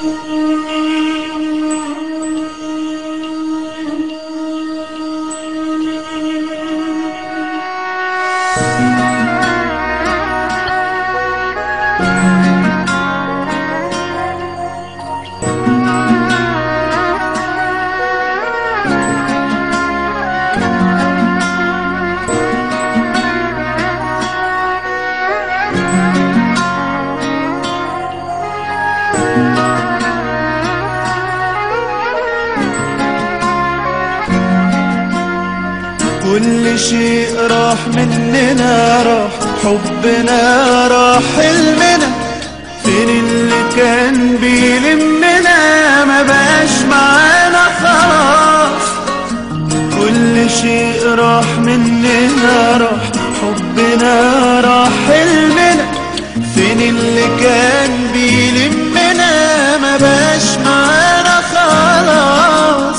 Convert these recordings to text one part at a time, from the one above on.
كل شيء راح مننا راح حبنا راح حلمنا فين اللي كان بيلمنا ما بقاش معانا خلاص كل شيء راح مننا راح حبنا راح حلمنا فين اللي كان بيلمنا ما بقاش معانا خلاص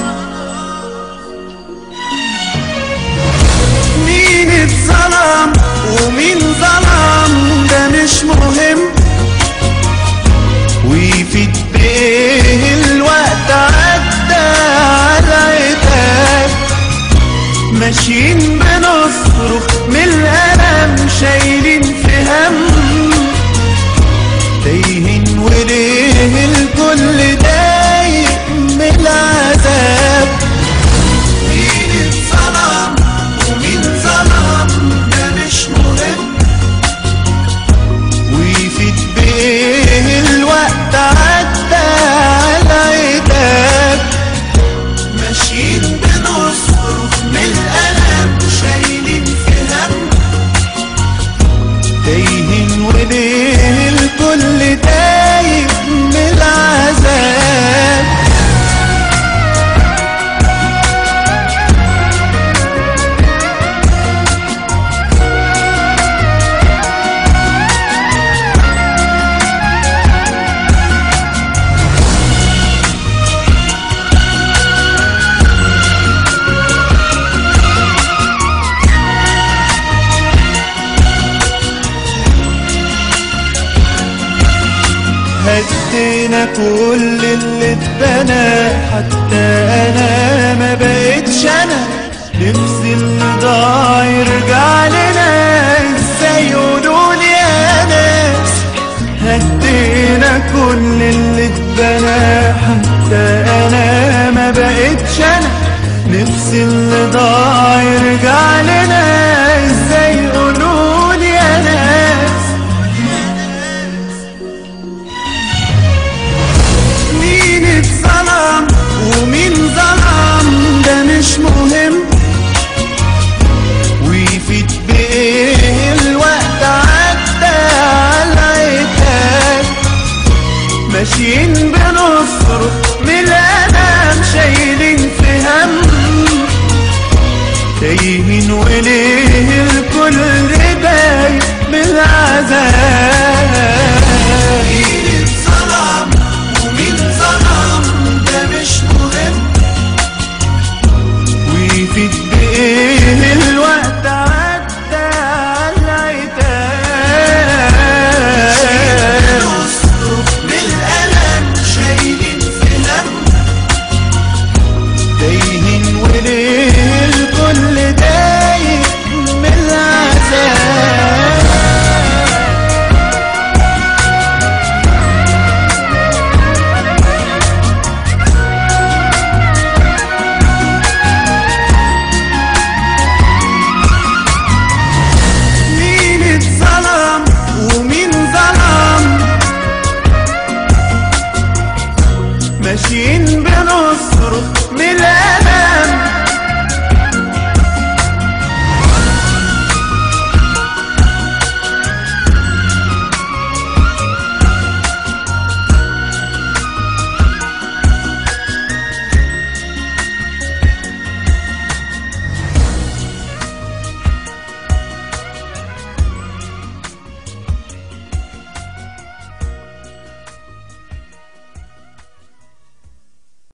مين اتظلم ومين ظلم ده مش مهم ويفيد بيه الوقت عدى على عتاب ماشيين بنصرخ من الألم شايلين في هم تايهين وليه الكل دايق من العذاب مين اتظلم ومين ظلم ده مش مهم ويفيد بيه الوقت عدى على عتاب ماشيين بنصرخ من الألم شايلين في هم تايهين وليه الكل تايه من العذاب هدينا كل اللي اتبنى حتى انا ما بقتش انا نفسي اللي ضاع يرجع لنا ازاي يقولولي يا ناس هدينا كل اللي اتبنى حتى انا ما بقتش انا نفسي اللي ضاع يرجع لنا ازاي يقولولي يا ناس مين اتظلم ومين ظلم ده مش مهم ويفيد بيه الوقت عدى على عتاب ماشيين